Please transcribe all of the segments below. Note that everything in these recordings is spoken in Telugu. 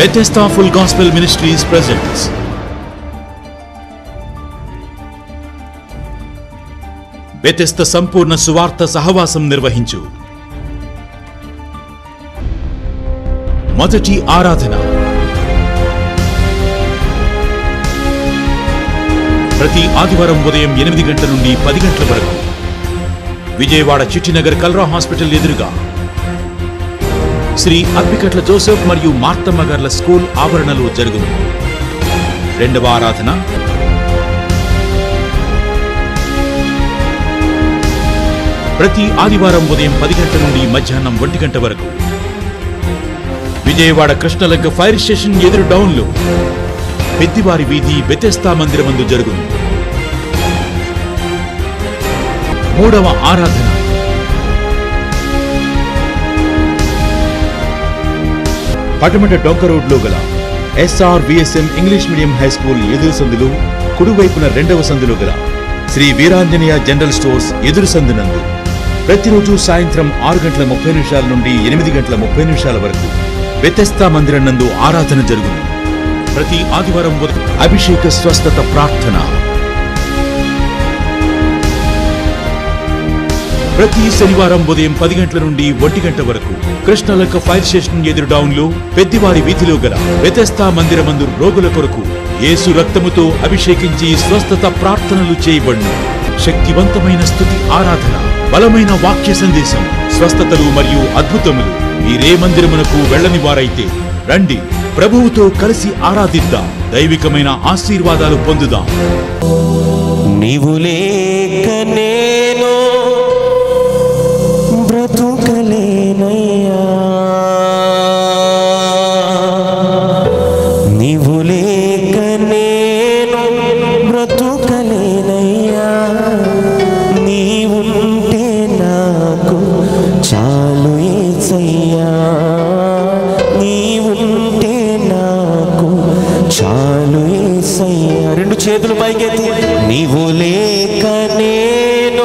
Bethesda Full Gospel Ministries presents Bethesda సంపూర్ణ సువార్త సహవాసం నిర్వహించు మొదటి ఆరాధన ప్రతి ఆదివారం ఉదయం ఎనిమిది గంటల నుండి పది గంటల వరకు విజయవాడ చిట్టినగర్ కల్రా హాస్పిటల్ ఎదురుగా శ్రీ అప్పికట్ల జోసెఫ్ మరియు మార్తమ్మ గార్ల స్కూల్ ఆవరణలో జరుగును రెండవ ఆరాధన ప్రతి ఆదివారం ఉదయం పది గంటల నుండి మధ్యాహ్నం ఒంటి గంట వరకు విజయవాడ కృష్ణలంక ఫైర్ స్టేషన్ ఎదురు డౌన్లో పెద్దివారి వీధి బెతెస్తా మందిరమందు జరుగును మూడవ ఆరాధన పటమట డొంక రోడ్లో గల SR VSM English medium high school ఎదురు సందులు కుడివైపున రెండవ సందులో గల శ్రీ వీరాంజనేయ జనరల్ స్టోర్స్ ఎదురు సందునందు ప్రతిరోజు సాయంత్రం ఆరు గంటల ముప్పై నిమిషాల నుండి ఎనిమిది గంటల ముప్పై నిమిషాల వరకు వ్యతస్థా మందిరం నందు ఆరాధన జరుగును ప్రతి ఆదివారం ఉదయం అభిషేక స్వస్థత ప్రార్థన ప్రతి శనివారం ఉదయం పది గంటల నుండి ఒంటి గంట వరకు కృష్ణలక్క ఫైర్ స్టేషన్ ఎదురు డౌన్ లో పెద్దివారి వీధిలో గల వ్యతస్థా మందిరమందు రోగుల కొరకు యేసు రక్తముతో అభిషేకించి స్వస్థత ప్రార్థనలు చేయబడును శక్తివంతమైన స్థుతి ఆరాధన బలమైన వాక్య సందేశం స్వస్థతలు మరియు అద్భుతములు మీరే మందిరమునకు వెళ్ళని వారైతే రండి ప్రభువుతో కలిసి ఆరాధిద్దాం దైవికమైన ఆశీర్వాదాలు పొందుదాం నీవు లేక నేను బ్రతుకలేనయ్యా నీవు లేక నేను బ్రతుకలేనయ్యా నీవుంటే నాకు చాలు ఏసయ్యా నీవుంటే నాకు చాలు ఏసయ్యా రెండు చేతులు పైకెత్తి నీవు లేక నేను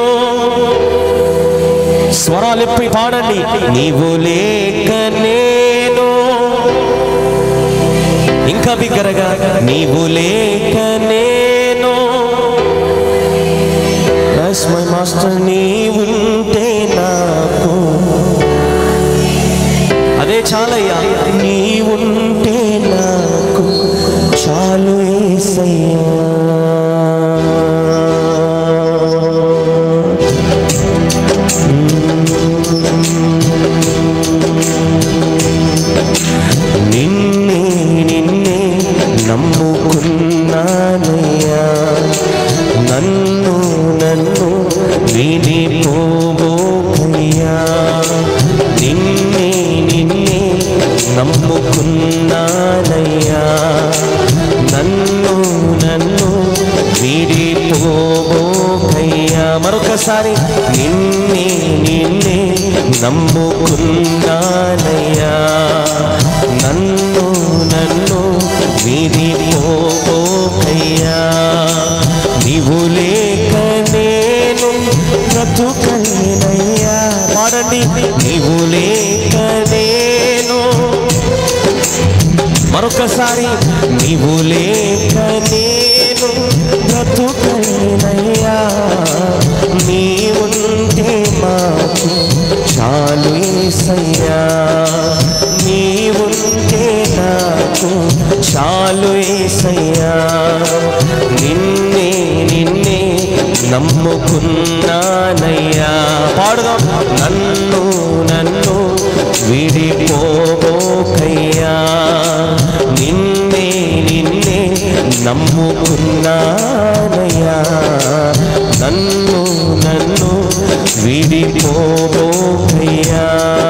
స్వరాలెప్పి పాడండి నీవు లేక నేను ఇంకా బిగ్గరగా నీవు లేక నేను మై మాస్టర్ నీవుంటే నాకు అదే చాలయ్యా నీవుంటే నాకు చాలు ఏసయ్యా నిన్నే నిన్నే నమ్ముకున్నానయ్యా నన్ను నన్ను విని పోబోకయ్యా నిన్నే నిన్నే నమ్ముకున్నానయ్యా నన్ను నన్ను విడిపోబోకయ్యా మరొకసారి నిన్నే నిన్నే నమ్ముకున్నానయ్యా నన్ను నన్ను విడిపోబోకయ్యా నీవు లేక నేను బ్రతుకలేనయ్యా పాడండి నీవు లేక నేను మరొకసారి నీవు లేక నేను బ్రతుకలేనయ్యా నీవుంటే మాకు చాలు ఏసయ్యా నీవుంటే నాకు చాలు ఏసయ్యా నిన్నే నిన్నే నమ్ముకున్నానయ్యా పాడుదాం నన్ను నన్ను విడిపోబోకయ్యా నిన్నే నిన్నే నమ్ముకున్నానయ్యా నన్ను నన్ను విడిపోబోకయ్యా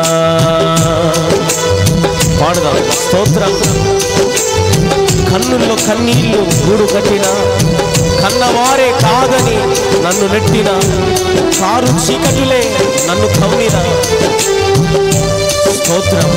పాడుదాం స్తోత్రం కన్నుల్లో కన్నీళ్లు గూడు కట్టిన కన్నవారే కాదని నన్ను నెట్టిన కారు చీకటిలే నన్ను కమ్మిన స్తోత్రం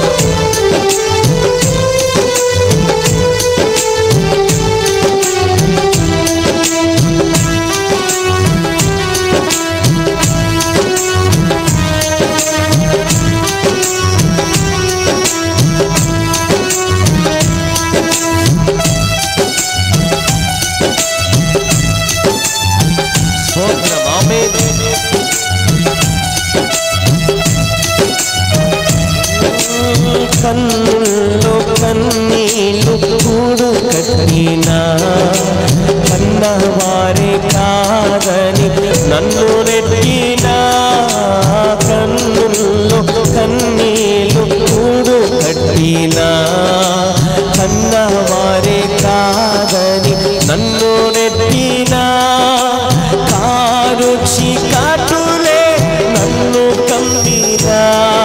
గూడు కట్టిన కన్నవారే కాదని నన్ను నెట్టిన కన్నుల్లో కన్నీళ్ళు గూడు కట్టిన కన్నవారే కాదని నన్ను నెట్టిన కారు చీకటులే నన్ను కమ్మినా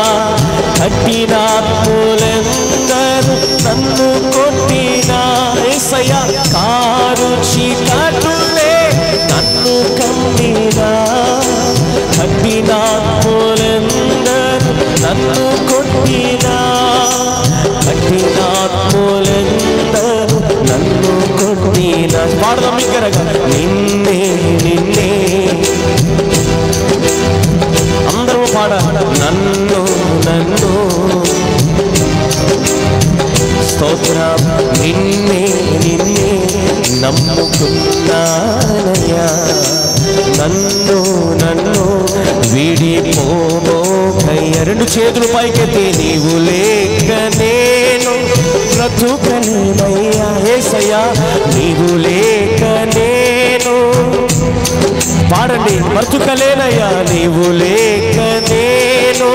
కట్టినాత్ములెందరూ నన్ను కొట్టినా ఏసయ్య కారు చీకటులే నన్ను కమ్మినా కట్టినాత్ములెందరూ నన్ను కొట్టినా కట్టినాత్ములెందరూ నన్ను కొట్టినా పాడదాం దగ్గరగా నిన్నే నిన్నే అందరూ పాడ నన్ను నన్ను స్తోత్రం నిన్నే నిన్నే నమ్ముకున్నానయ్యా నన్ను నన్ను విడిపోబోకయ్య రెండు చేతులు పైకెత్తి నీవు లేక నేను బ్రతుకలేనయ్యా ఏసయ్యా నీవు లేక నేను పాడండి బ్రతుకలేనయ్యా నీవు లేక నేను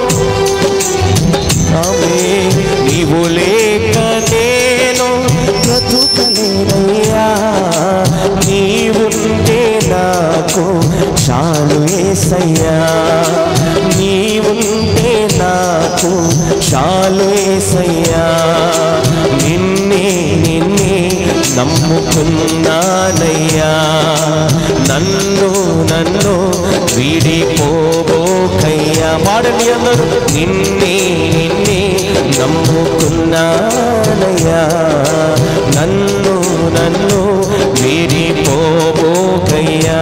ఆమె నీవు లేక నేను బ్రతుకలేనయ్యా నీవుంటే నాకు చాలు ఏసయ్యా నీవుంటే నాకు చాలు ఏసయ్యా నిన్నే నిన్నే నమ్ముకున్నానయ్యా నన్ను నన్ను వీడిపోబోకయ్యా పాడండి అందరూ నిన్నే నిన్నే నమ్ముకున్నానయ్యా నన్ను నన్ను వీడిపోబోకయ్యా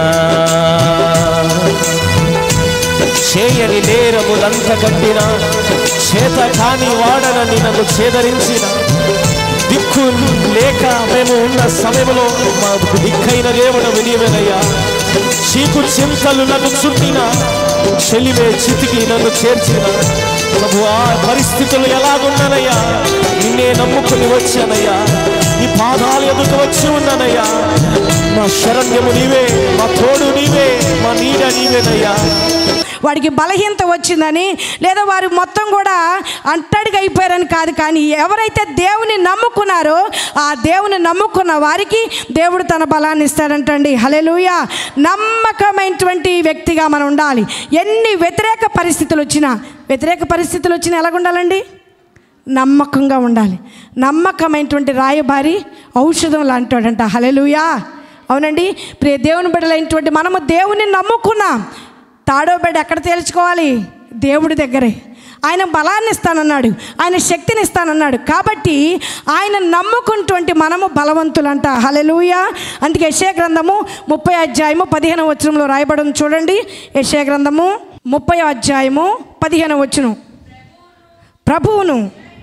చేయని నేరములంత కట్టిన చేత కాని వాడనని నన్ను చేదరించిన దిక్కు లేక మేము ఉన్న సమయంలో మాకు దిక్కైన దేవుడు వినియమేనయ్యా చీకు చింతలు నన్ను చుట్టిన చెలివే చితికి నన్ను చేర్చిన ప్రభు ఆ పరిస్థితులు ఎలాగున్నానయ్యా నిన్నే నమ్ముకుని వచ్చానయ్యా నీ పాదాలు ఎదుట వచ్చి ఉన్నానయ్యా మా శరణ్యము నీవే మా తోడు నీవే మా నీడ నీవేనయ్యా వాడికి బలహీనత వచ్చిందని లేదా వారు మొత్తం కూడా అంటడిగా అయిపోయారని కాదు కానీ ఎవరైతే దేవుని నమ్ముకున్నారో ఆ దేవుని నమ్ముకున్న వారికి దేవుడు తన బలాన్ని ఇస్తాడంటండి హలెలుయ నమ్మకమైనటువంటి వ్యక్తిగా మనం ఉండాలి ఎన్ని వ్యతిరేక పరిస్థితులు వచ్చినా వ్యతిరేక పరిస్థితులు వచ్చినా ఎలాగ ఉండాలండి నమ్మకంగా ఉండాలి నమ్మకమైనటువంటి రాయబారి ఔషధం లాంటివాడంట హలెలుయా అవునండి ప్రియ దేవుని బిడ్డలైనటువంటి మనము దేవుని నమ్ముకున్నాం తాడో బిడ్డ ఎక్కడ తేల్చుకోవాలి దేవుడి దగ్గరే ఆయన బలాన్ని ఇస్తానన్నాడు ఆయన శక్తిని ఇస్తానన్నాడు కాబట్టి ఆయన నమ్ముకున్నటువంటి మనము బలవంతులంట హలెలూయ అందుకే యశయ గ్రంథము ముప్పై అధ్యాయము పదిహేను వచనంలో రాయబడి ఉంది చూడండి యశయ గ్రంథము ముప్పై అధ్యాయము పదిహేను వచనం ప్రభువును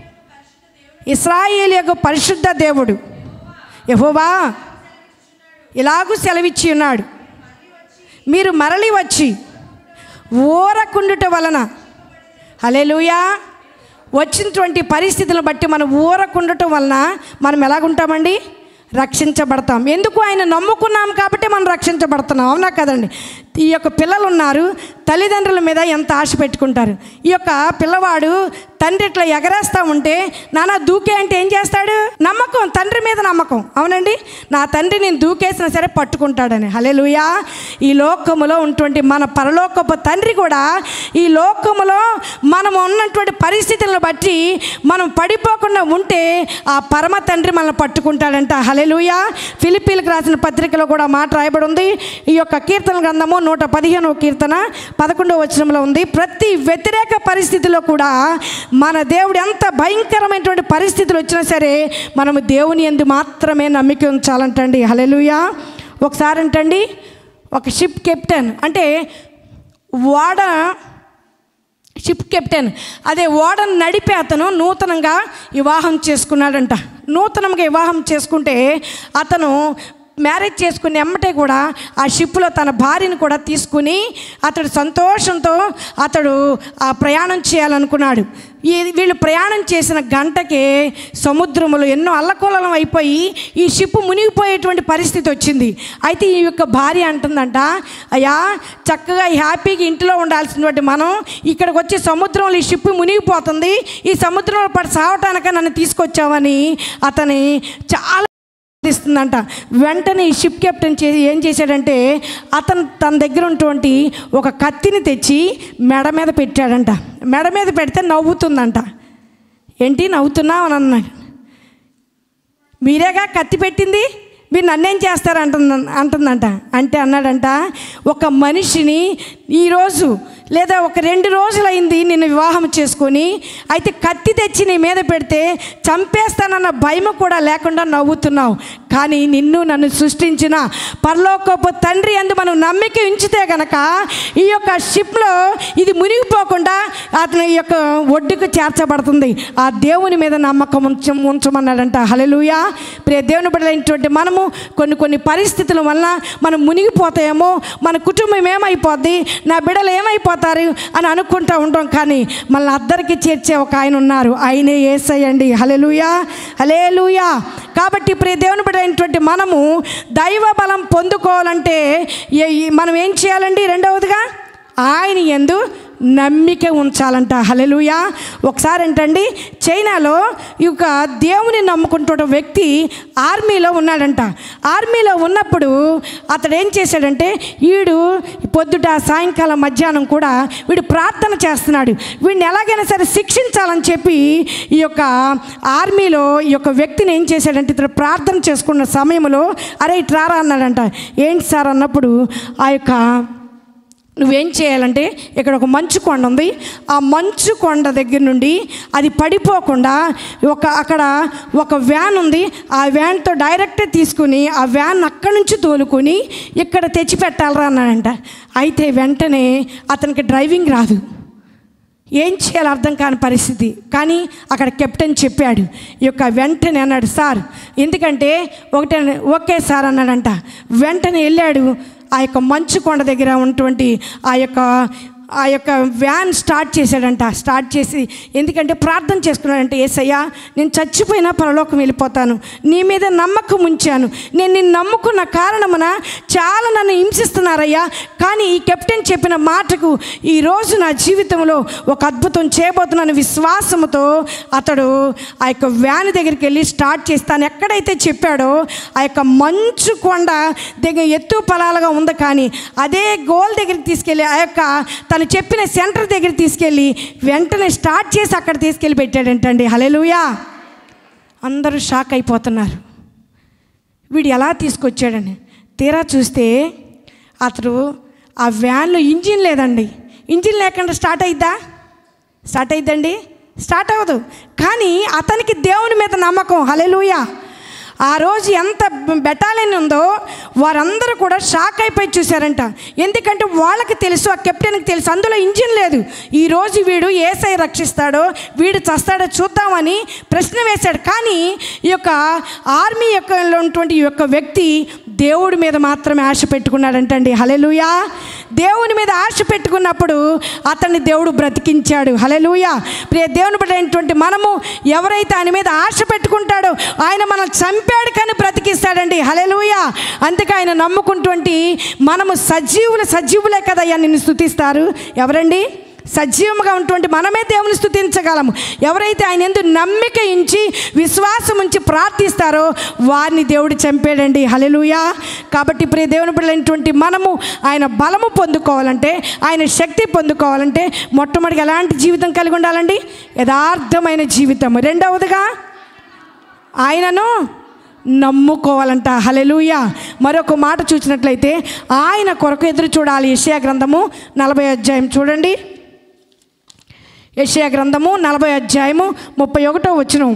ఇస్రాయేల్ యొక్క పరిశుద్ధ దేవుడు యహోవా ఇలాగూ సెలవిచ్చి ఉన్నాడు మీరు మరలి వచ్చి ఊరకుండుట వలన హలేలుయా వచ్చినటువంటి పరిస్థితులను బట్టి మనం ఊరకుండటం వలన మనం ఎలాగుంటామండి రక్షించబడతాం ఎందుకు ఆయన నమ్ముకున్నాం కాబట్టి మనం రక్షించబడుతున్నాం అవునా కదండి ఈ యొక్క పిల్లలు ఉన్నారు తల్లిదండ్రుల మీద ఎంత ఆశ పెట్టుకుంటారు ఈ యొక్క పిల్లవాడు తండ్రి ఇట్లా ఎగరేస్తూ ఉంటే నాన్న దూకే అంటే ఏం చేస్తాడు నమ్మకం తండ్రి మీద నమ్మకం అవునండి నా తండ్రి నేను దూకేసినా సరే పట్టుకుంటాడని హలేలుయా ఈ లోకములో ఉన్నటువంటి మన పరలోకపు తండ్రి కూడా ఈ లోకములో మనం ఉన్నటువంటి పరిస్థితులను బట్టి మనం పడిపోకుండా ఉంటే ఆ పరమ తండ్రి మనల్ని పట్టుకుంటాడంట హలేలుయా ఫిలిపీలకు రాసిన పత్రికలో కూడా మాట రాయబడి ఉంది ఈ యొక్క కీర్తన గ్రంథము నూట పదిహేనవ కీర్తన పదకొండవ వచనంలో ఉంది ప్రతి వ్యతిరేక పరిస్థితిలో కూడా మన దేవుడు ఎంత భయంకరమైనటువంటి పరిస్థితులు వచ్చినా సరే మనము దేవుని ఎందు మాత్రమే నమ్మిక ఉంచాలంటండి హలెలుయా ఒకసారి అంటండి ఒక షిప్ కెప్టెన్ అంటే ఓడ షిప్ కెప్టెన్ అదే ఓడను నడిపే అతను నూతనంగా వివాహం చేసుకున్నాడంట నూతనంగా వివాహం చేసుకుంటే అతను మ్యారేజ్ చేసుకుని ఎమ్మటే కూడా ఆ షిప్లో తన భార్యను కూడా తీసుకుని అతడు సంతోషంతో అతడు ఆ ప్రయాణం చేయాలనుకున్నాడు ఈ వీళ్ళు ప్రయాణం చేసిన గంటకే సముద్రములో ఎన్నో అల్లకొలలం అయిపోయి ఈ షిప్ మునిగిపోయేటువంటి పరిస్థితి వచ్చింది అయితే ఈ యొక్క భార్య అంటుందంట అయ్యా చక్కగా హ్యాపీగా ఇంట్లో ఉండాల్సినటువంటి మనం ఇక్కడికి వచ్చి సముద్రంలో ఈ షిప్ మునిగిపోతుంది ఈ సముద్రంలో పడి సావటానిక నన్ను తీసుకొచ్చావని అతని చాలా ఇస్తుందంట వెంటనే ఈ షిప్ కెప్టెన్ చేసి ఏం చేశాడంటే అతను తన దగ్గర ఉన్నటువంటి ఒక కత్తిని తెచ్చి మెడ మీద పెట్టాడంట మెడ మీద పెడితే నవ్వుతుందంట ఏంటి నవ్వుతున్నావు అని అన్నాడు మీరేగా కత్తి పెట్టింది మీరు నన్నేం చేస్తారు అంటుంద అంటుందంట అంటే అన్నాడంట ఒక మనిషిని ఈరోజు లేదా ఒక రెండు రోజులైంది నిన్ను వివాహం చేసుకొని అయితే కత్తి తెచ్చి నీ మీద పెడితే చంపేస్తానన్న భయం కూడా లేకుండా నవ్వుతున్నావు కానీ నిన్ను నన్ను సృష్టించిన పరలోకపు తండ్రి అందు మనం నమ్మిక ఉంచితే గనక ఈ యొక్క షిప్లో ఇది మునిగిపోకుండా అతని యొక్క ఒడ్డుకు చేర్చబడుతుంది ఆ దేవుని మీద నమ్మకం ఉంచ ఉంచమన్నాడంట హలెలుయా ప్రియ దేవుని బిడ్డలైనటువంటి మనము కొన్ని కొన్ని పరిస్థితుల వల్ల మనం మునిగిపోతాయేమో మన కుటుంబం ఏమైపోద్ది నా బిడ్డలు ఏమైపోతారు అని అనుకుంటూ ఉంటాం కానీ మళ్ళీ అద్దరికి చేర్చే ఒక ఆయన ఉన్నారు ఆయనే ఏసయ్యండి హలెలుయా హలేలుయా కాబట్టి ప్రియ దేవుని బిడ్డైనటువంటి మనము దైవ బలం పొందుకోవాలంటే ఏ- ఈ- మనం ఏం చేయాలండి రెండవదిగా ఆయన ఎందు నమ్మిక ఉంచాలంట హలెలుయా ఒకసారి ఏంటండి చైనాలో ఈ యొక్క దేవుని నమ్ముకుంటున్న వ్యక్తి ఆర్మీలో ఉన్నాడంట ఆర్మీలో ఉన్నప్పుడు అతడు ఏం చేశాడంటే వీడు పొద్దుట సాయంకాలం మధ్యాహ్నం కూడా వీడు ప్రార్థన చేస్తున్నాడు వీడిని ఎలాగైనా సరే శిక్షించాలని చెప్పి ఈ యొక్క ఆర్మీలో ఈ యొక్క వ్యక్తిని ఏం చేశాడంటే ఇతను ప్రార్థన చేసుకున్న సమయంలో అరే ఇటు రారా అన్నాడంట ఏంటి సార్ అన్నప్పుడు ఆ యొక్క నువ్వేం చేయాలంటే ఇక్కడ ఒక మంచు కొండ ఉంది ఆ మంచు కొండ దగ్గర నుండి అది పడిపోకుండా ఒక అక్కడ ఒక వ్యాన్ ఉంది ఆ వ్యాన్తో డైరెక్ట్ తీసుకుని ఆ వ్యాన్ అక్కడి నుంచి తోలుకొని ఇక్కడ తెచ్చి పెట్టాలరా అన్నాడంట అయితే వెంటనే అతనికి డ్రైవింగ్ రాదు ఏం చేయాలో అర్థం కాని పరిస్థితి కానీ అక్కడ కెప్టెన్ చెప్పాడు ఈ యొక్క వెంటనే అన్నాడు సార్ ఎందుకంటే ఒకటే ఓకే సార్ అన్నాడంట వెంటనే వెళ్ళాడు ఆ యొక్క మంచు కొండ దగ్గర ఉన్నటువంటి ఆ యొక్క ఆ యొక్క వ్యాన్ స్టార్ట్ చేశాడంట స్టార్ట్ చేసి ఎందుకంటే ప్రార్థన చేసుకున్నాడంటే ఏసయ్యా నేను చచ్చిపోయినా పరలోకం వెళ్ళిపోతాను నీ మీద నమ్మకం ఉంచాను నేను నిన్ను నమ్ముకున్న కారణమున చాలా నన్ను హింసిస్తున్నారయ్యా కానీ ఈ కెప్టెన్ చెప్పిన మాటకు ఈరోజు నా జీవితంలో ఒక అద్భుతం చేయబోతున్నాను విశ్వాసముతో అతడు ఆ యొక్క వ్యాన్ దగ్గరికి వెళ్ళి స్టార్ట్ చేసి తాను ఎక్కడైతే చెప్పాడో ఆ యొక్క మంచు కొండ దగ్గర ఎత్తు పొలాలుగా ఉంది కానీ అదే గోల్ దగ్గరికి తీసుకెళ్ళి ఆ యొక్క తను చెప్పిన సెంటర్ దగ్గర తీసుకెళ్ళి వెంటనే స్టార్ట్ చేసి అక్కడ తీసుకెళ్ళి పెట్టాడంటండి హలెలుయా అందరూ షాక్ అయిపోతున్నారు వీడు ఎలా తీసుకొచ్చాడని తీరా చూస్తే అతడు ఆ వ్యాన్లో ఇంజిన్ లేదండి ఇంజిన్ లేకుండా స్టార్ట్ అయిద్దా స్టార్ట్ అయిద్దండి స్టార్ట్ అవ్వదు కానీ అతనికి దేవుని మీద నమ్మకం హలెలుయా ఆ రోజు ఎంత బెటాలియన్ ఉందో వారందరూ కూడా షాక్ అయిపోయి చూశారంట ఎందుకంటే వాళ్ళకి తెలుసు ఆ కెప్టెన్కి తెలుసు అందులో ఇంజిన్ లేదు ఈ రోజు వీడు ఏసై రక్షిస్తాడో వీడు చస్తాడో చూద్దామని ప్రశ్న వేశాడు కానీ ఈ యొక్క ఆర్మీ యొక్క ఉన్నటువంటి ఈ యొక్క వ్యక్తి దేవుడి మీద మాత్రమే ఆశ పెట్టుకున్నాడంటండి హలెలుయా దేవుని మీద ఆశ పెట్టుకున్నప్పుడు అతన్ని దేవుడు బ్రతికించాడు హలెలుయా ప్రియ దేవుని పడినటువంటి మనము ఎవరైతే ఆయన మీద ఆశ పెట్టుకుంటాడో ఆయన మనం చంపాడు కానీ బ్రతికిస్తాడండి హలెలుయా అందుకే ఆయన నమ్ముకుంటువంటి మనము సజీవులు సజీవులే కదయ్యా నిన్ను స్థుతిస్తారు ఎవరండి సజీవంగా ఉన్నటువంటి మనమే దేవుని స్థుతించగలము ఎవరైతే ఆయన ఎందు నమ్మిక ఉంచి విశ్వాసం ఉంచి ప్రార్థిస్తారో వారిని దేవుడు చంపాడండి హలెలుయా కాబట్టి ప్రియ దేవుని బిడ్డలైనటువంటి మనము ఆయన బలము పొందుకోవాలంటే ఆయన శక్తి పొందుకోవాలంటే మొట్టమొదటిగా ఎలాంటి జీవితం కలిగి ఉండాలండి యథార్థమైన జీవితం రెండవదిగా ఆయనను నమ్ముకోవాలంట హలెలుయ మరొక మాట చూసినట్లయితే ఆయన కొరకు ఎదురు చూడాలి యెషయా గ్రంథము నలభై అధ్యాయం చూడండి యెషయా గ్రంథము నలభై అధ్యాయము ముప్పై ఒకటో వచనం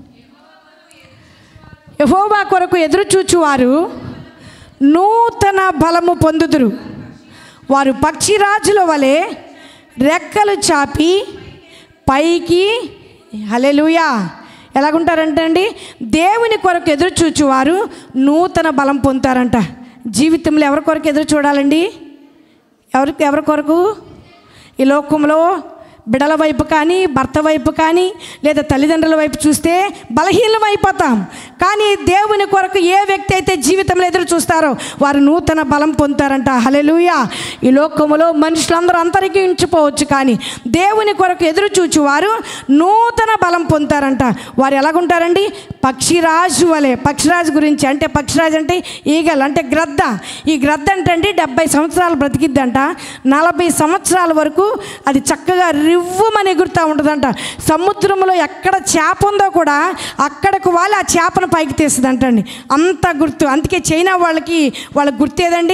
యహోవా కొరకు ఎదురు చూచువారు నూతన బలము పొందుదురు వారు పక్షిరాజుల వలె రెక్కలు చాపి పైకి హలెలుయా ఎలాగుంటారంటే అండి దేవుని కొరకు ఎదురు చూచువారు నూతన బలం పొందుతారంట జీవితంలో ఎవరి కొరకు ఎదురు చూడాలండి ఎవరికి ఎవరి కొరకు ఈ లోకంలో బిడల వైపు కానీ భర్త వైపు కానీ లేదా తల్లిదండ్రుల వైపు చూస్తే బలహీనం అయిపోతాం కానీ దేవుని కొరకు ఏ వ్యక్తి అయితే జీవితంలో ఎదురు చూస్తారో వారు నూతన బలం పొందుతారంట హలెలుయ ఈ లోకములో మనుషులందరూ అంతరించిపోవచ్చు కానీ దేవుని కొరకు ఎదురు చూచి వారు నూతన బలం పొందుతారంట వారు ఎలాగుంటారండి పక్షిరాజు వలె పక్షిరాజు గురించి అంటే పక్షిరాజు అంటే ఈగల్ అంటే గ్రద్ద ఈ గ్రద్ద అంటే అండి డెబ్బై సంవత్సరాలు బ్రతికిద్దంట నలభై సంవత్సరాల వరకు అది చక్కగా రివ్వుమని ఎగురుతూ ఉంటుందంట సముద్రంలో ఎక్కడ చేప ఉందో కూడా అక్కడకు వాళ్ళు ఆ చేపను పైకి తీస్తుందంట అండి అంత గుర్తు అందుకే చైనా వాళ్ళకి వాళ్ళకి గుర్తు ఏదండి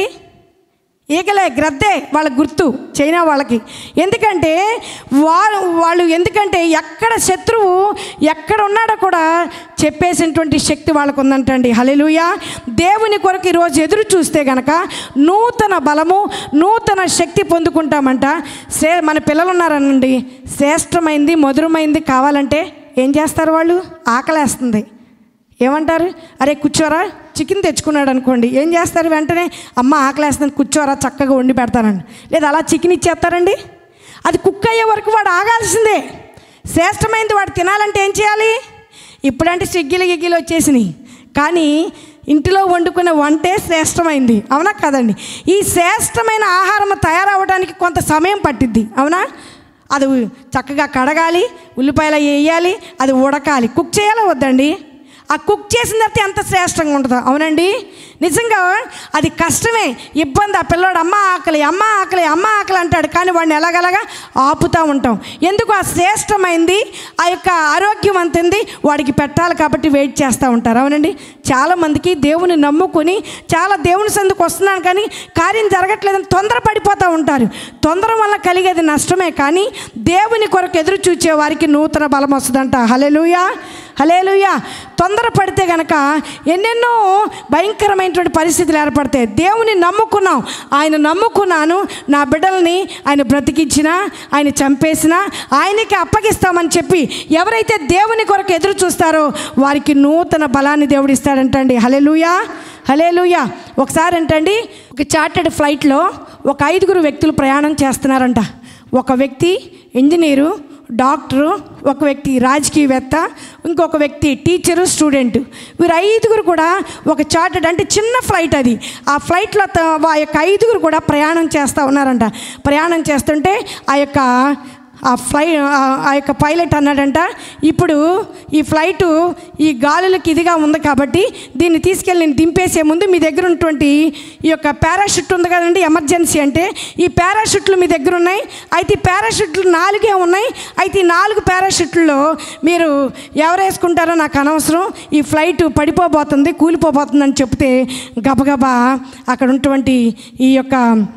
ఈగలే గ్రద్దే వాళ్ళ గుర్తు చైనా వాళ్ళకి ఎందుకంటే వాళ్ళు వాళ్ళు ఎందుకంటే ఎక్కడ శత్రువు ఎక్కడ ఉన్నాడో కూడా చెప్పేసినటువంటి శక్తి వాళ్ళకు ఉందంటండి హలెలుయ దేవుని కొరకు ఈరోజు ఎదురు చూస్తే గనక నూతన బలము నూతన శక్తి పొందుకుంటామంట సే మన పిల్లలు ఉన్నారనండి శ్రేష్టమైంది మధురమైంది కావాలంటే ఏం చేస్తారు వాళ్ళు ఆకలేస్తుంది ఏమంటారు అరే కూర్చోరా చికెన్ తెచ్చుకున్నాడు అనుకోండి ఏం చేస్తారు వెంటనే అమ్మ ఆకలేస్తుంది కూర్చోరా చక్కగా వండి పెడతానండి లేదా అలా చికెన్ ఇచ్చేస్తారండి అది కుక్ అయ్యే వరకు వాడు ఆగాల్సిందే శ్రేష్టమైనది వాడు తినాలంటే ఏం చేయాలి ఇప్పుడంటే స్విగ్గీలు గిగ్గీలు వచ్చేసినాయి కానీ ఇంటిలో వండుకునే వంటే శ్రేష్టమైంది అవునా కదండి ఈ శ్రేష్టమైన ఆహారం తయారవడానికి కొంత సమయం పట్టిద్ది అవునా అది చక్కగా కడగాలి ఉల్లిపాయలు వేయాలి అది ఉడకాలి కుక్ చేయాలా వద్దండి ఆ కుక్ చేసిన తర్వాత ఎంత శ్రేష్టంగా ఉంటుందో అవునండి నిజంగా అది కష్టమే ఇబ్బంది ఆ పిల్లోడు అమ్మ ఆకలి అమ్మ ఆకలి అమ్మ ఆకలి అంటాడు కానీ వాడిని ఎలాగలాగా ఆపుతూ ఉంటాం ఎందుకు ఆ శ్రేష్టమైంది ఆ యొక్క ఆరోగ్యవంతంది వాడికి పెట్టాలి కాబట్టి వెయిట్ చేస్తూ ఉంటారు అవునండి చాలామందికి దేవుని నమ్ముకొని చాలా దేవుని సందుకు వస్తున్నాను కానీ కార్యం జరగట్లేదని తొందరపడిపోతూ ఉంటారు తొందర వల్ల కలిగేది నష్టమే కానీ దేవుని కొరకు ఎదురు చూచే వారికి నూతన బలం వస్తుందంట హలేలుయా హలేలుయా తొందరపడితే గనక ఎన్నెన్నో భయంకరమైనటువంటి పరిస్థితులు ఏర్పడతాయి దేవుని నమ్ముకున్నాం ఆయన నమ్ముకున్నాను నా బిడ్డల్ని ఆయన బ్రతికించిన ఆయన చంపేసిన ఆయనకి అప్పగిస్తామని చెప్పి ఎవరైతే దేవుని కొరకు ఎదురు చూస్తారో వారికి నూతన బలాన్ని దేవుడు ఇస్తాడంటండి హలేలుయా హలేలుయా ఒకసారి ఏంటండి ఒక చార్టెడ్ ఫ్లైట్లో ఒక ఐదుగురు వ్యక్తులు ప్రయాణం చేస్తున్నారంట ఒక వ్యక్తి ఇంజనీరు డాక్టరు ఒక వ్యక్తి రాజకీయవేత్త ఇంకొక వ్యక్తి టీచరు స్టూడెంట్ వీరు ఐదుగురు కూడా ఒక చార్టెడ్ అంటే చిన్న ఫ్లైట్ అది ఆ ఫ్లైట్లో త- ఆ యొక్క ఐదుగురు కూడా ప్రయాణం చేస్తూ ఉన్నారంట ప్రయాణం చేస్తుంటే ఆ యొక్క ఆ ఫ్లై ఆ- ఆ యొక్క పైలట్ అన్నాడంట ఇప్పుడు ఈ ఫ్లైటు ఈ గాలులకు ఇదిగా ఉంది కాబట్టి దీన్ని తీసుకెళ్ళి నేను దింపేసే ముందు మీ దగ్గర ఉన్నటువంటి ఈ యొక్క పారాషూట్ ఉంది కదండి ఎమర్జెన్సీ అంటే ఈ పారాషూట్లు మీ దగ్గర ఉన్నాయి అయితే ఈ పారాషూట్లు నాలుగే ఉన్నాయి అయితే ఈ నాలుగు పారాషూట్లలో మీరు ఎవరు వేసుకుంటారో నాకు అనవసరం ఈ ఫ్లైట్ పడిపోబోతుంది కూలిపోబోతుంది అని చెప్తే గబగబా అక్కడ ఉన్నటువంటి ఈ యొక్క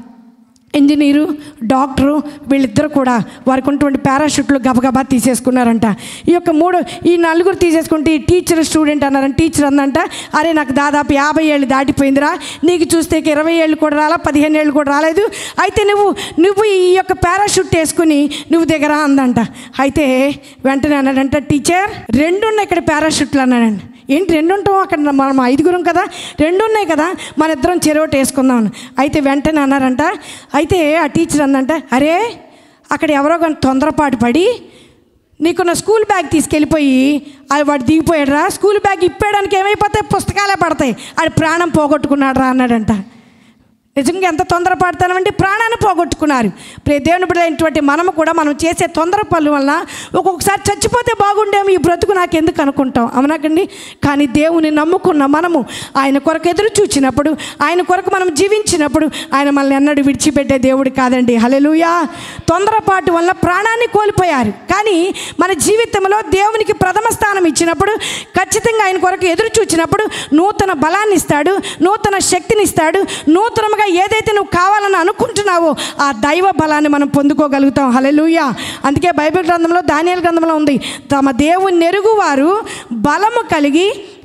ఇంజనీరు డాక్టరు వీళ్ళిద్దరు కూడా వారికి ఉన్నటువంటి పారాషూట్లు గబగబా తీసేసుకున్నారంట ఈ యొక్క మూడు ఈ నలుగురు తీసేసుకుంటే ఈ టీచర్ స్టూడెంట్ అన్నారంట టీచర్ అందంట అరే నాకు దాదాపు యాభై ఏళ్ళు దాటిపోయిందిరా నీకు చూస్తే ఇక ఇరవై ఏళ్ళు కూడా రాలా పదిహేను ఏళ్ళు కూడా రాలేదు అయితే నువ్వు నువ్వు ఈ యొక్క పారాషూట్ వేసుకుని నువ్వు దిగరా అందంట అయితే వెంటనే అన్నాడంట టీచర్ రెండు ఉన్నాయి ఇక్కడ పారాషూట్లు అన్నాడండి ఏంటి రెండు ఉంటాం అక్కడ మనం ఐదుగురం కదా రెండు ఉన్నాయి కదా మన ఇద్దరం చెరువట వేసుకుందాం అయితే వెంటనే అన్నారంట అయితే ఆ టీచర్ అందంట అరే అక్కడ ఎవరో కానీ తొందరపాటు పడి నీకు నా స్కూల్ బ్యాగ్ తీసుకెళ్ళిపోయి అది వాడు దిగిపోయాడు రా స్కూల్ బ్యాగ్ ఇప్పేయడానికి ఏమైపోతాయి పుస్తకాలే పడతాయి ఆడు ప్రాణం పోగొట్టుకున్నాడు రా అన్నాడంట నిజంగా ఎంత తొందరపడతానంటే ప్రాణాన్ని పోగొట్టుకున్నారు ప్రే దేవుని బిడ్డైనటువంటి మనము కూడా మనం చేసే తొందర పనుల వలన ఒక్కొక్కసారి చచ్చిపోతే బాగుండేమో ఈ బ్రతుకు నాకు ఎందుకు అనుకుంటాం అవునాకండి కానీ దేవుని నమ్ముకున్న మనము ఆయన కొరకు ఎదురు చూచినప్పుడు ఆయన కొరకు మనం జీవించినప్పుడు ఆయన మనల్ని ఎన్నడూ విడిచిపెట్టే దేవుడు కాదండి హలెలుయా తొందరపాటు వల్ల ప్రాణాన్ని కోల్పోయారు కానీ మన జీవితంలో దేవునికి ప్రథమ స్థానం ఇచ్చినప్పుడు ఖచ్చితంగా ఆయన కొరకు ఎదురు చూచినప్పుడు నూతన బలాన్ని ఇస్తాడు నూతన శక్తిని ఇస్తాడు నూతనముగా ఏదైతే నువ్వు కావాలని అనుకుంటున్నావో ఆ దైవ బలాన్ని మనం పొందుకోగలుగుతాం హలెలుయా అందుకే బైబిల్ గ్రంథంలో దానియల్ గ్రంథంలో ఉంది తమ దేవుని నెరుగువారు బలము కలిగి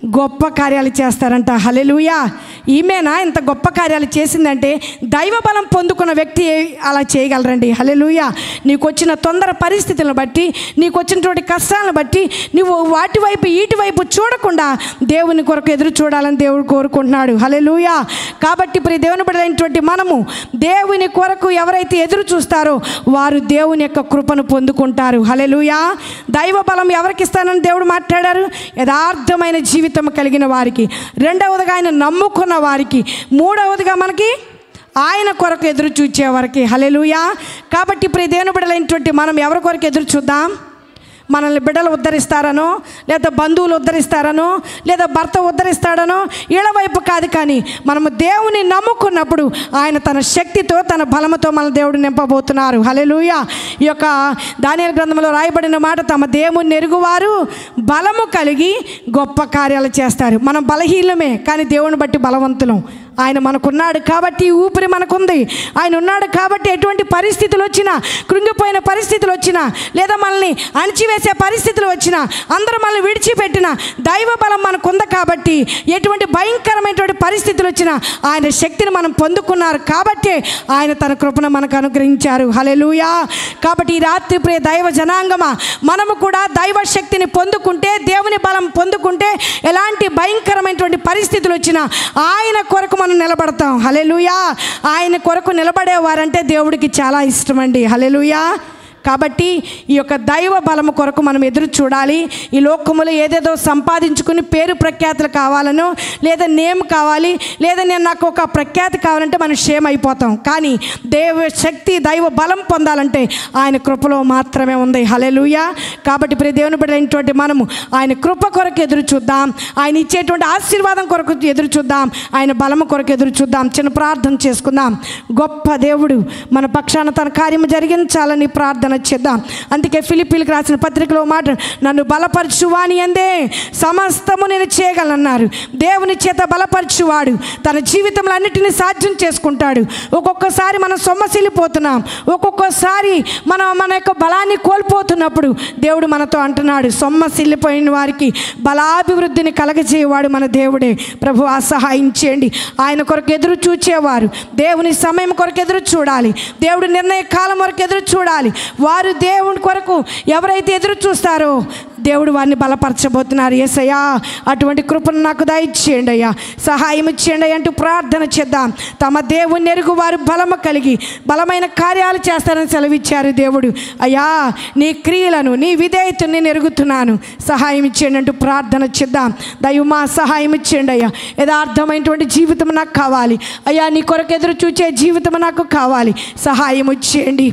గొప్ప కార్యాలు చేస్తారంట హలెలుయా ఈమెనా ఇంత గొప్ప కార్యాలు చేసిందంటే దైవ బలం పొందుకున్న వ్యక్తి అలా చేయగలరండి హలెలుయా నీకు వచ్చిన తొందర పరిస్థితులను బట్టి నీకు వచ్చినటువంటి కష్టాలను బట్టి నువ్వు వాటి వైపు ఈటి వైపు చూడకుండా దేవుని కొరకు ఎదురు చూడాలని దేవుడు కోరుకుంటున్నాడు హలెలుయా కాబట్టి ఇప్పుడు దేవుని బిడ్డలైనటువంటి మనము దేవుని కొరకు ఎవరైతే ఎదురు చూస్తారో వారు దేవుని యొక్క కృపను పొందుకుంటారు హలెలుయా దైవ బలం ఎవరికి ఇస్తానని దేవుడు మాట్లాడారు యథార్థమైన జీవితం కలిగిన వారికి రెండవదిగా ఆయన నమ్ముకున్న వారికి మూడవదిగా మనకి ఆయన కొరకు ఎదురు చూచే వారికి హలెలుయా కాబట్టి ఇప్పుడు ఈ దేవుని బిడ్డలైనటువంటి మనం ఎవరి కొరకు ఎదురు చూద్దాం మనల్ని బిడ్డలు ఉద్ధరిస్తారనో లేదా బంధువులు ఉద్ధరిస్తారనో లేదా భర్త ఉద్ధరిస్తాడనో ఇళ్ళ వైపు కాదు కానీ మనము దేవుని నమ్ముకున్నప్పుడు ఆయన తన శక్తితో తన బలముతో మన దేవుడు నింపబోతున్నారు హలెలూయ ఈ యొక్క దానియల గ్రంథంలో రాయబడిన మాట తమ దేవుని ఎరుగువారు బలము కలిగి గొప్ప కార్యాలు చేస్తారు మనం బలహీనమే కానీ దేవుని బట్టి బలవంతులం ఆయన మనకున్నాడు కాబట్టి ఈ ఊపిరి మనకుంది ఆయన ఉన్నాడు కాబట్టి ఎటువంటి పరిస్థితులు వచ్చినా కృంగిపోయిన పరిస్థితులు వచ్చినా లేదా మనల్ని అణిచివేసే పరిస్థితులు వచ్చినా అందరూ మనల్ని విడిచిపెట్టిన దైవ బలం మనకుంది కాబట్టి ఎటువంటి భయంకరమైనటువంటి పరిస్థితులు వచ్చినా ఆయన శక్తిని మనం పొందుకున్నారు కాబట్టి ఆయన తన కృపను మనకు అనుగ్రహించారు హలెలూయా కాబట్టి ఈ రాత్రి ప్రియ దైవ జనాంగమా మనము కూడా దైవ శక్తిని పొందుకుంటే దేవుని బలం పొందుకుంటే ఎలాంటి భయంకరమైనటువంటి పరిస్థితులు వచ్చినా ఆయన కొరకు మనం నిలబడతాం హలెలుయా ఆయన కొరకు నిలబడేవారంటే దేవుడికి చాలా ఇష్టం అండి హలెలుయా కాబట్టి ఈ యొక్క దైవ బలము కొరకు మనం ఎదురు చూడాలి ఈ లోకములో ఏదేదో సంపాదించుకుని పేరు ప్రఖ్యాతులు కావాలనో లేదా నేమ్ కావాలి లేదా నేను నాకు ఒక ప్రఖ్యాతి కావాలంటే మనం షేమ్ అయిపోతాం కానీ దేవ శక్తి దైవ బలం పొందాలంటే ఆయన కృపలో మాత్రమే ఉంది హలెలుయా కాబట్టి ప్రతి దేవుని బిడ్డలైనటువంటి మనము ఆయన కృప కొరకు ఎదురు చూద్దాం ఆయన ఇచ్చేటువంటి ఆశీర్వాదం కొరకు ఎదురు చూద్దాం ఆయన బలము కొరకు ఎదురు చూద్దాం చిన్న ప్రార్థన చేసుకుందాం గొప్ప దేవుడు మన పక్షాన తన కార్యము జరిగించాలని ప్రార్థన చేద్దాం అందుకే ఫిలిపిలకు రాసిన పత్రికలో మాట నన్ను బలపరచువాని అందే సమస్తము నేను చేయగలన్నారు దేవుని చేత బలపరచువాడు తన జీవితంలో అన్నిటిని సాధ్యం చేసుకుంటాడు ఒక్కొక్కసారి మనం సొమ్మసిల్లిపోతున్నాం ఒక్కొక్కసారి మనం మన యొక్క బలాన్ని కోల్పోతున్నప్పుడు దేవుడు మనతో అంటున్నాడు సొమ్మసిల్లిపోయిన వారికి బలాభివృద్ధిని కలగజేయవాడు మన దేవుడే ప్రభు ఆ సహాయం చేయండి ఆయన కొరకు ఎదురు చూచేవారు దేవుని సమయం కొరకు ఎదురు చూడాలి దేవుడి నిర్ణయ కాలం వరకు ఎదురు చూడాలి వారు దేవుని కొరకు ఎవరైతే ఎదురు చూస్తారో దేవుడు వారిని బలపరచబోతున్నారు ఏసయ్యా అటువంటి కృపను నాకు దయచేయండి అయ్యా సహాయం ఇచ్చేయండి అంటూ ప్రార్థన చేద్దాం తమ దేవుని ఎరుగు వారు బలము కలిగి బలమైన కార్యాలు చేస్తారని సెలవిచ్చారు దేవుడు అయ్యా నీ క్రియలను నీ విధేయతను నేను ఎరుగుతున్నాను సహాయం ఇచ్చేయండి అంటూ ప్రార్థన చేద్దాం దైవమా సహాయం ఇచ్చేయండి అయ్యా యథార్థమైనటువంటి జీవితం నాకు కావాలి అయ్యా నీ కొరకు ఎదురు చూచే జీవితం నాకు కావాలి సహాయం ఇచ్చేయండి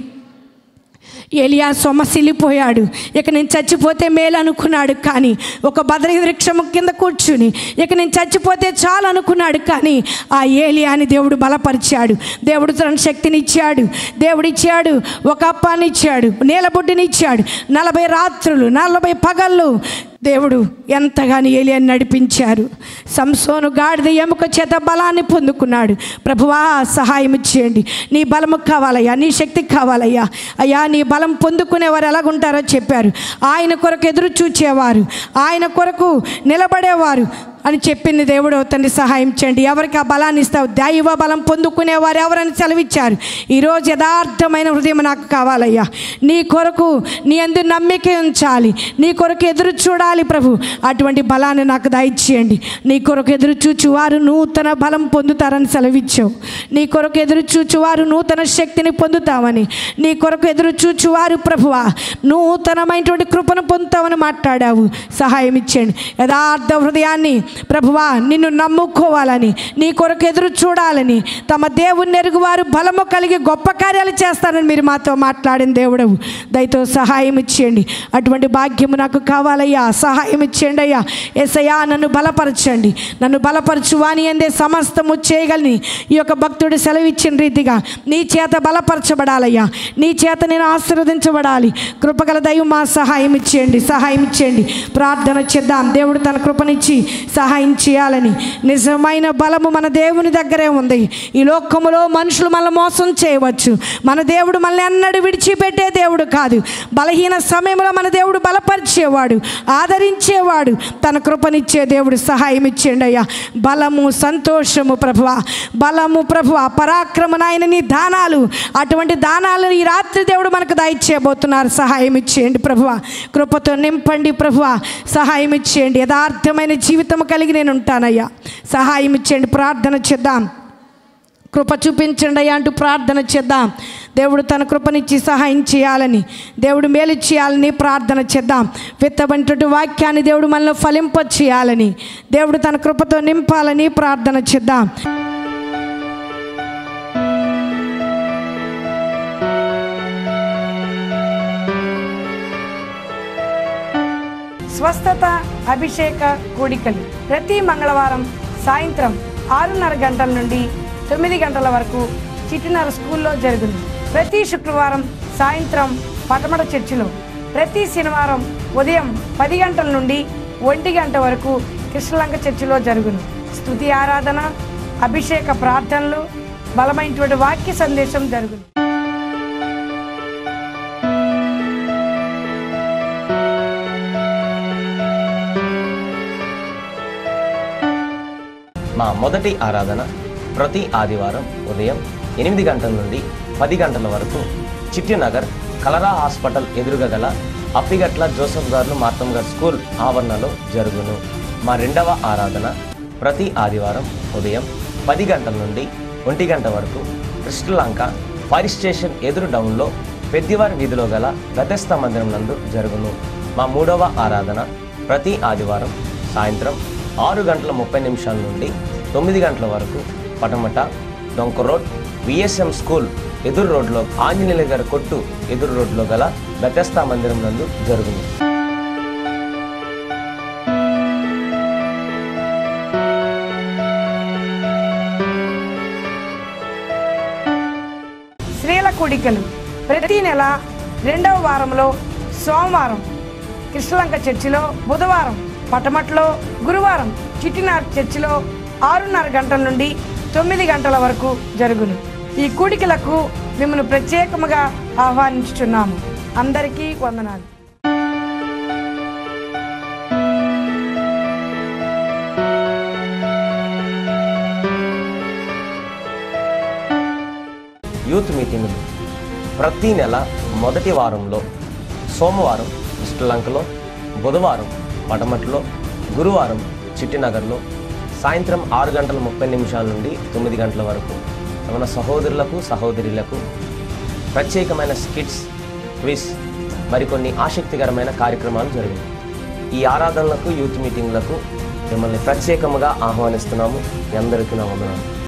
ఏలియా సొమ్మసిల్లిపోయాడు ఇక నేను చచ్చిపోతే మేలు అనుకున్నాడు కానీ ఒక బదరి వృక్షము కింద కూర్చుని ఇక నేను చచ్చిపోతే చాలు అనుకున్నాడు కానీ ఆ ఏలియాని దేవుడు బలపరిచాడు దేవుడు తన శక్తిని ఇచ్చాడు దేవుడు ఇచ్చాడు ఒక అప్పాన్ని ఇచ్చాడు నీలబొడ్డిని ఇచ్చాడు నలభై రాత్రులు నలభై పగళ్ళు దేవుడు ఎంతగానో ఏలియాని నడిపించారు సంసోను గాడిద ఎముక చేత బలాన్ని పొందుకున్నాడు ప్రభువా సహాయం ఇచ్చేయండి నీ బలము కావాలయ్యా నీ శక్తి కావాలయ్యా అయ్యా నీ బలం పొందుకునేవారు ఎలాగుంటారో చెప్పారు ఆయన కొరకు ఎదురు చూచేవారు ఆయన కొరకు నిలబడేవారు అని చెప్పింది దేవుడు తండ్రి సహాయం చేయండి ఎవరికి ఆ బలాన్ని ఇస్తావు దైవ బలం పొందుకునేవారు ఎవరని సెలవిచ్చారు ఈరోజు యథార్థమైన హృదయం నాకు కావాలయ్యా నీ కొరకు నీ అందు నమ్మిక ఉంచాలి నీ కొరకు ఎదురు చూడాలి ప్రభు అటువంటి బలాన్ని నాకు దయచేయండి నీ కొరకు ఎదురు చూచువారు నూతన బలం పొందుతారని సెలవిచ్చావు నీ కొరకు ఎదురు చూచువారు నూతన శక్తిని పొందుతామని నీ కొరకు ఎదురు చూచువారు ప్రభువా నూతనమైనటువంటి కృపను పొందుతామని మాట్లాడావు సహాయం ఇచ్చేయండి యథార్థ హృదయాన్ని ప్రభువా నిన్ను నమ్ముకోవాలని నీ కొరకు ఎదురు చూడాలని తమ దేవుని ఎరుగువారు బలము కలిగి గొప్ప కార్యాలు చేస్తారని మీరు మాతో మాట్లాడిన దేవుడవు దయతో సహాయం ఇచ్చేయండి అటువంటి భాగ్యము నాకు కావాలయ్యా సహాయం ఇచ్చేయండి అయ్యా ఎసయ్యా నన్ను బలపరచండి నన్ను బలపరచువాని అందే సమస్తము చేయగలని ఈ యొక్క భక్తుడు సెలవిచ్చిన రీతిగా నీ చేత బలపరచబడాలయ్యా నీ చేత నేను ఆశీర్వదించబడాలి కృపగల దైవం మా సహాయం ఇచ్చేయండి సహాయం ఇచ్చేయండి ప్రార్థన చేద్దాం దేవుడు తన కృపనిచ్చి సహాయం చేయాలని నిజమైన బలము మన దేవుని దగ్గరే ఉంది ఈ లోకములో మనుషులు మనల్ని మోసం చేయవచ్చు మన దేవుడు మనల్ని అన్నడు విడిచిపెట్టే దేవుడు కాదు బలహీన సమయంలో మన దేవుడు బలపరిచేవాడు ఆదరించేవాడు తన కృపనిచ్చే దేవుడు సహాయం ఇచ్చేయండి అయ్యా బలము సంతోషము ప్రభువ బలము ప్రభువ పరాక్రమ నాయన నీ దానాలు అటువంటి దానాలు ఈ రాత్రి దేవుడు మనకు దయచేయబోతున్నారు సహాయం ఇచ్చేయండి ప్రభువ కృపతో నింపండి ప్రభువ సహాయం ఇచ్చేయండి యథార్థమైన జీవితం కలిగి నేను ఉంటానయ్యా సహాయం ఇచ్చేయండి ప్రార్థన చేద్దాం కృప చూపించండి అయ్యా అంటూ ప్రార్థన చేద్దాం దేవుడు తన కృపనిచ్చి సహాయం చేయాలని దేవుడు మేలు చేయాలని ప్రార్థన చేద్దాం విత్తబంటి వాక్యాన్ని దేవుడు మనలో ఫలింప చేయాలని దేవుడు తన కృపతో నింపాలని ప్రార్థన చేద్దాం స్వస్థత అభిషేక కూడికలు ప్రతి మంగళవారం సాయంత్రం ఆరున్నర గంటల నుండి తొమ్మిది గంటల వరకు చిట్టినర స్కూల్లో జరుగును ప్రతి శుక్రవారం సాయంత్రం పటమట చర్చిలో ప్రతి శనివారం ఉదయం పది గంటల నుండి ఒంటి గంట వరకు కృష్ణలంక చర్చిలో జరుగును స్తుతి ఆరాధన అభిషేక ప్రార్థనలు బలమైనటువంటి వాక్య సందేశం జరుగును మా మొదటి ఆరాధన ప్రతి ఆదివారం ఉదయం ఎనిమిది గంటల నుండి పది గంటల వరకు చిట్టినగర్ కలరా హాస్పిటల్ ఎదురుగా గల అప్పిగట్ల జోసఫ్ గారు మార్తం గారు స్కూల్ ఆవరణలో జరుగును మా రెండవ ఆరాధన ప్రతి ఆదివారం ఉదయం పది గంటల నుండి ఒంటి గంట వరకు కృష్ణలంక ఫైర్ స్టేషన్ ఎదురు డౌన్లో పెద్దివారి వీధిలో గల గతస్థ మందిరం నందు జరుగును మా మూడవ ఆరాధన ప్రతి ఆదివారం సాయంత్రం ఆరు గంటల ముప్పై నిమిషాల నుండి తొమ్మిది గంటల వరకు పటమట డొంక రోడ్ విఎస్ఎం స్కూల్ ఎదురు రోడ్లో ఆంజనేయుల గారి కొట్టు ఎదురు రోడ్లో గల గతస్థ మందిరం నందు జరుగును స్త్రీల కూడికలు ప్రతి నెల రెండవ వారంలో సోమవారం కృష్ణలంక చర్చిలో బుధవారం పటమట్లో గురువారం చిట్టినార్ చర్చిలో ఆరున్నర గంటల నుండి తొమ్మిది గంటల వరకు జరుగును ఈ కూడికలకు మిమ్మల్ని ప్రత్యేకముగా ఆహ్వానించుచున్నాము అందరికీ వందనాలు యూత్ మీటింగులు ప్రతి నెల మొదటి వారంలో సోమవారం శ్రీలంకలో బుధవారం పటమట్లో గురువారం చిట్టినగర్లో సాయంత్రం ఆరు గంటల ముప్పై నిమిషాల నుండి తొమ్మిది గంటల వరకు మన సహోదరులకు సహోదరులకు ప్రత్యేకమైన స్కిట్స్ క్విజ్ మరికొన్ని ఆసక్తికరమైన కార్యక్రమాలు జరిగాయి ఈ ఆరాధనలకు యూత్ మీటింగ్లకు మిమ్మల్ని ప్రత్యేకముగా ఆహ్వానిస్తున్నాము మీ అందరికీ నా వందనాలు